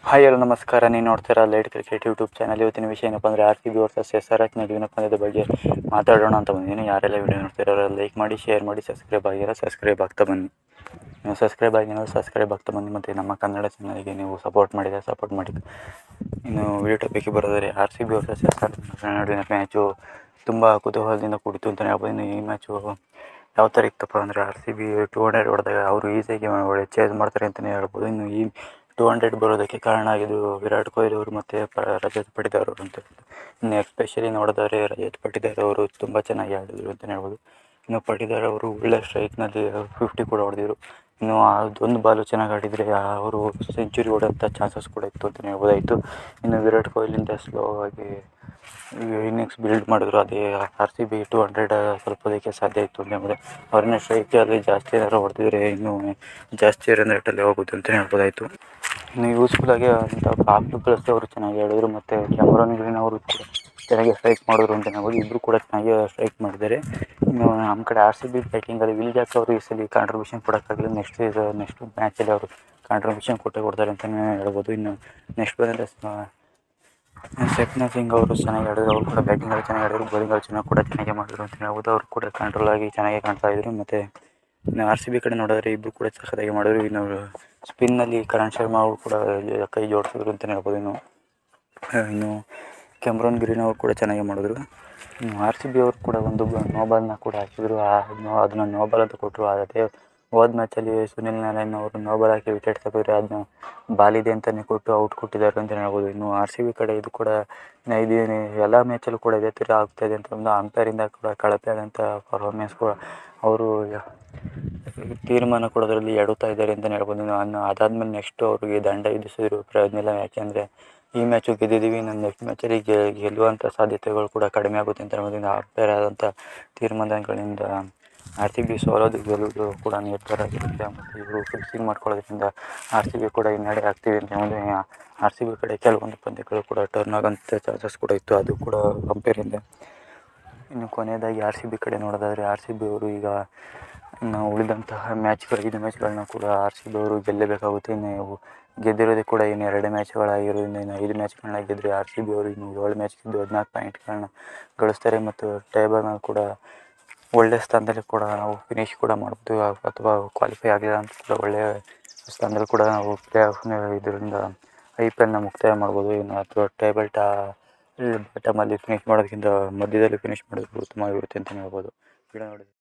hi hello ನಮಸ್ಕಾರ ನೀವು ನೋಡ್ತೀರಾ ಲೈಟ್ ಕ್ರಿಕೆಟ್ ಯೂಟ್ಯೂಬ್ ಚಾನಲ್ ಇವತ್ತಿನ ವಿಷಯ ಏನಪ್ಪ ಅಂದರೆ R C B versus S R H ನಡುವಿನ ಪಂದ್ಯದ ಬಗ್ಗೆ ಮಾತಾಡೋಣ ಅಂತ ಬಂದಿದ್ದೀನಿ ಯಾರೆಲ್ಲ ವಿಡಿಯೋ ನೋಡ್ತಿರೋ ಲೈಕ್ ಮಾಡಿ ಶೇರ್ ಮಾಡಿ ಸಬ್ಸ್ಕ್ರೈಬ್ ಆಗಿರೋ ಸಬ್ಸ್ಕ್ರೈಬ್ ಆಗ್ತಾ ಬನ್ನಿ ನೀವು ಸಬ್ಸ್ಕ್ರೈಬ್ ಆಗಿರೋ ಸಬ್ಸ್ಕ್ರೈಬ್ ಆಗ್ತಾ ಬನ್ನಿ ಮತ್ತು ನಮ್ಮ ಕನ್ನಡ ಚಾನಲ್ಗೆ ನೀವು ಸಪೋರ್ಟ್ ಮಾಡಿದರೆ ಸಪೋರ್ಟ್ ಮಾಡಿ ಇನ್ನು ವಿಡಿಯೋ ಟಾಪಿಕ್ಗೆ ಬರೋದರೆ R C B versus S R ನಡುವಿನ ಮ್ಯಾಚು ತುಂಬ ಕುತೂಹಲದಿಂದ ಕೂಡಿತು ಅಂತಲೇ ಹೇಳ್ಬೋದು ಇನ್ನು ಈ ಮ್ಯಾಚು ಯಾವ ಥರ ಇತ್ತಪ್ಪ ಅಂದರೆ R C B two hundred ಹೊಡೆದಾಗ ಅವರು ಈಸಿಯಾಗಿ ಒಳ್ಳೆ ಚೇಸ್ ಮಾಡ್ತಾರೆ ಅಂತಲೇ ಹೇಳ್ಬೋದು ಇನ್ನು ಈ ಟೂ ಹಂಡ್ರೆಡ್ ಬರೋದಕ್ಕೆ ಕಾರಣ ಆಗಿದ್ದು ವಿರಾಟ್ ಕೊಹ್ಲಿ ಅವರು ಮತ್ತು ಪ ರಜತ್ ಪಟಿದಾರ್ ಅವರು ಅಂತ ಇನ್ನು ಎಸ್ಪೆಷಲಿ ನೋಡಿದರೆ ರಜತ್ ಪಟಿದಾರ್ ಅವರು ತುಂಬ ಚೆನ್ನಾಗಿ ಆಡಿದರು ಅಂತಲೇ ಹೇಳ್ಬೋದು ಇನ್ನು ಪಟಿದಾರ್ ಅವರು ಒಳ್ಳೆ ಸ್ಟ್ರೈಕ್ನಲ್ಲಿ ಫಿಫ್ಟಿ ಕೂಡ ಹೊಡೆದಿದ್ರು ಇನ್ನು ಅದೊಂದು ಬಾಲು ಚೆನ್ನಾಗಿ ಆಡಿದರೆ ಅವರು ಸೆಂಚುರಿ ಹೊಡೆಯೋಂಥ ಚಾನ್ಸಸ್ ಕೂಡ ಇತ್ತು ಅಂತಲೇ ಹೇಳ್ಬೋದಾಯಿತು ಇನ್ನು ವಿರಾಟ್ ಕೊಹ್ಲಿಯಿಂದ ಸ್ಲೋ ಆಗಿ ಇನ್ನಿಂಗ್ಸ್ ಬಿಲ್ಡ್ ಮಾಡಿದ್ರು ಅದೇ R C B two hundred ತಲುಪೋದಕ್ಕೆ ಸಾಧ್ಯ ಇತ್ತು ಅಂತಲೇ ಅವ್ರನ್ನ ಸ್ಟ್ರೈಕಲ್ಲಿ ಜಾಸ್ತಿ ಏನಾದ್ರು ಹೊಡೆದಿದ್ರೆ ಇನ್ನೂ ಜಾಸ್ತಿ ರನ್ ರೇಟಲ್ಲಿ ಹೋಗುತ್ತೆ ಅಂತಲೇ ಹೇಳ್ಬೋದಾಯಿತು ಇನ್ನು ಯೂಸ್ಫುಲ್ಲಾಗಿ ಅಂತ ಪಾಪು ಪ್ಲಸ್ ಅವರು ಚೆನ್ನಾಗಿ ಆಡಿದ್ರು ಮತ್ತು ಕ್ಯಾಮ್ರಾನ್ ಗ್ರೀನ್ ಅವರು ಕೂಡ ಚೆನ್ನಾಗಿ ಸ್ಟ್ರೈಕ್ ಮಾಡಿದ್ರು ಅಂತಲೇ ಹೇಳ್ಬೋದು ಇಬ್ಬರು ಕೂಡ ಚೆನ್ನಾಗಿ ಸ್ಟ್ರೈಕ್ ಮಾಡಿದ್ದಾರೆ ಇನ್ನು ನಮ್ಮ ಕಡೆ ಆರ್ ಸಿ ಬಿ ಬ್ಯಾಟಿಂಗಲ್ಲಿ ವಿಲ್ ಜಾಕ್ ಅವರು ಈ ಸಲ ಕಾಂಟ್ರಿಬ್ಯೂಷನ್ ಕೊಡೋಕ್ಕಾಗಲಿಲ್ಲ ನೆಕ್ಸ್ಟ್ ಇದು ನೆಕ್ಸ್ಟ್ ಮ್ಯಾಚಲ್ಲಿ ಅವರು ಕಾಂಟ್ರಿಬ್ಯೂಷನ್ ಕೊಟ್ಟೇ ಕೊಡ್ತಾರೆ ಅಂತಲೇ ಹೇಳ್ಬೋದು ಇನ್ನು ನೆಕ್ಸ್ಟ್ ಬಂದರೆ ಸ್ವಪ್ನ ಸಿಂಗ್ ಅವರು ಚೆನ್ನಾಗಿ ಆಡಿದ್ರು ಅವರು ಕೂಡ ಬ್ಯಾಟಿಂಗಲ್ಲಿ ಚೆನ್ನಾಗಿ ಆಡಿದ್ರು ಬೌಲಿಂಗಲ್ಲಿ ಚೆನ್ನಾಗಿ ಕೂಡ ಚೆನ್ನಾಗಿ ಮಾಡಿದ್ರು ಅಂತ ಹೇಳ್ಬೋದು ಅವರು ಕೂಡ ಕಂಟ್ರೋಲ್ ಆಗಿ ಚೆನ್ನಾಗಿ ಕಾಣ್ತಾ ಇದ್ರು ಮತ್ತು ಇನ್ನು ಆರ್ ಸಿ ಬಿ ಕಡೆ ನೋಡಿದ್ರೆ ಇಬ್ಬರು ಕೂಡ ಸಖತ್ತಾಗಿ ಮಾಡಿದ್ರು ಇನ್ನು ಸ್ಪಿನ್ನಲ್ಲಿ ಕರಣ್ ಶರ್ಮಾ ಅವರು ಕೂಡ ಕೈ ಜೋಡಿಸಿದ್ರು ಅಂತಲೇ ಹೇಳ್ಬೋದು ಇನ್ನು ಇನ್ನು ಕೆಮ್ರಾನ್ ಗ್ರೀನ್ ಅವರು ಕೂಡ ಚೆನ್ನಾಗಿ ಮಾಡಿದ್ರು ಇನ್ನು ಆರ್ ಸಿ ಬಿ ಅವರು ಕೂಡ ಒಂದು ನೋ ಬಾಲ್ನ ಕೂಡ ಹಾಕಿದ್ರು ಅದನ್ನು ನೋ ಬಾಲ್ ಅಂತ ಕೊಟ್ಟರು ಅದೇ ಹೋದ ಮ್ಯಾಚಲ್ಲಿ ಸುನಿಲ್ ನಾರಾಯಣ್ ಅವರು ನೋ ಬಾಲ್ ಹಾಕಿ ವಿಕೆಟ್ ತೆಗೆದ್ರೆ ಅದನ್ನ ಬಾಲಿದೆ ಅಂತಲೇ ಕೊಟ್ಟು ಔಟ್ ಕೊಟ್ಟಿದ್ದಾರೆ ಅಂತಲೇ ಹೇಳ್ಬೋದು ಇನ್ನು ಆರ್ ಸಿ ಬಿ ಕಡೆ ಇದು ಕೂಡ ಇದು ಎಲ್ಲ ಮ್ಯಾಚಲ್ಲೂ ಕೂಡ ಇದೇ ಥರ ಆಗ್ತಾಯಿದೆ ಅಂತ ಒಂದು ಅಂಪೈರಿಂದ ಕೂಡ ಕಳಪೆ ಆದಂಥ ಪರ್ಫಾರ್ಮೆನ್ಸ್ ಕೂಡ ಅವರು ತೀರ್ಮಾನ ಕೊಡೋದ್ರಲ್ಲಿ ಎಡುತ್ತಾ ಇದ್ದಾರೆ ಅಂತಲೇ ಹೇಳ್ಬೋದು ಇನ್ನು ಅದಾದಮೇಲೆ ನೆಕ್ಸ್ಟು ಅವರಿಗೆ ದಂಡ ವಿಧಿಸಿದ್ರು ಪ್ರಯೋಜನ ಇಲ್ಲ ಯಾಕೆಂದರೆ ಈ ಮ್ಯಾಚು ಗೆದ್ದಿದ್ದೀವಿ ಇನ್ನು ನೆಕ್ಸ್ಟ್ ಮ್ಯಾಚಲ್ಲಿ ಗೆಲ್ಲುವಂಥ ಸಾಧ್ಯತೆಗಳು ಕೂಡ ಕಡಿಮೆ ಆಗುತ್ತೆ ಅಂತ ಹೇಳ್ಬೋದು ಅಂಪೈರ್ ಆದಂಥ ತೀರ್ಮಾನಗಳಿಂದ ಆರ್ ಸಿ ಬಿ ಸೋಲೋದು ಗೆಲ್ಲೋದು ಕೂಡ ನಿರ್ಧಾರ ಆಗಿರುತ್ತೆ ಮತ್ತು ಇವರು ಫಿಕ್ಸಿಂಗ್ ಮಾಡ್ಕೊಳ್ಳೋದ್ರಿಂದ ಆರ್ ಸಿ ಬಿ ಕೂಡ ಹಿನ್ನಡೆ ಆಗ್ತೀವಿ ಅಂತ ಹೇಳ್ಬೋದು ಆರ್ ಸಿ ಬಿ ಕಡೆ ಕೆಲವೊಂದು ಪಂದ್ಯಗಳು ಕೂಡ ಟರ್ನ್ ಆಗೋಂಥ ಚಾನ್ಸಸ್ ಕೂಡ ಇತ್ತು ಅದು ಕೂಡ ಅಂಪೈರಿಂದ ಇನ್ನು ಕೊನೆಯದಾಗಿ ಆರ್ ಸಿ ಬಿ ಕಡೆ ನೋಡೋದಾದರೆ ಆರ್ ಸಿ ಬಿ ಅವರು ಈಗ ಇನ್ನು ಉಳಿದಂತಹ ಮ್ಯಾಚ್ಗಳು ಐದು ಮ್ಯಾಚ್ಗಳನ್ನ ಕೂಡ ಆರ್ ಸಿ ಬಿ ಅವರು ಗೆಲ್ಲಬೇಕಾಗುತ್ತೆ ಇನ್ನು ಗೆದ್ದಿರೋದೇ ಕೂಡ ಇನ್ನು ಎರಡು ಮ್ಯಾಚ್ಗಳಾಗಿರೋದ್ರಿಂದ ಇನ್ನು ಐದು ಮ್ಯಾಚ್ಗಳನ್ನ ಗೆದ್ದರೆ ಆರ್ ಸಿ ಬಿ ಅವರು ಇನ್ನು ಏಳು ಮ್ಯಾಚ್ ಗೆದ್ದು ಹದಿನಾಲ್ಕು ಪಾಯಿಂಟ್ಗಳನ್ನ ಗಳಿಸ್ತಾರೆ ಮತ್ತು ಟೇಬಲ್ನಲ್ಲಿ ಕೂಡ ಒಳ್ಳೆಯ ಸ್ಥಾನದಲ್ಲಿ ಕೂಡ ನಾವು ಫಿನಿಶ್ ಕೂಡ ಮಾಡ್ಬೋದು ಅಥವಾ ಕ್ವಾಲಿಫೈ ಆಗಿಲ್ಲ ಅಂತ ಕೂಡ ಒಳ್ಳೆಯ ಸ್ಥಾನದಲ್ಲಿ ಕೂಡ ನಾವು ಪ್ಲೇ ಆಫ್ನ ಇದರಿಂದ ಐ ಪಿ ಎಲ್ನ ಮುಕ್ತಾಯ ಮಾಡ್ಬೋದು ಇನ್ನು ಅಥವಾ ಟೇಬಲ್ ಟಾ ಬಾಟಮಲ್ಲಿ ಫಿನಿಶ್ ಮಾಡೋದಕ್ಕಿಂತ ಮಧ್ಯದಲ್ಲಿ ಫಿನಿಶ್ ಮಾಡೋದು ಉತ್ತಮವಾಗಿರುತ್ತೆ ಅಂತಲೇ ಹೇಳ್ಬೋದು ವಿಡಿಯೋ ನೋಡಿ